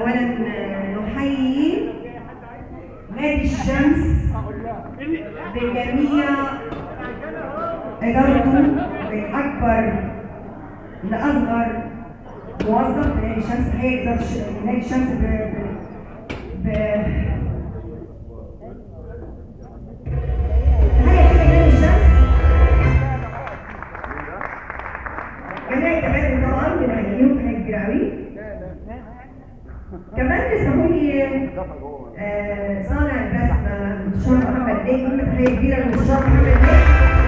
اولا آه، نحيي نادي الشمس بجميع ادارته من اكبر لاصغر موظف في نادي الشمس هي اداره الش- نادي الشمس ب ب ب- تحية كده نادي الشمس جميع الكباتن طبعا بنحييهم تحية كبيرة قوي كمان تسمحوا لي آه، صانع البسمة المستشار محمد بيه كلمة تحية كبيرة للمستشار محمد بيه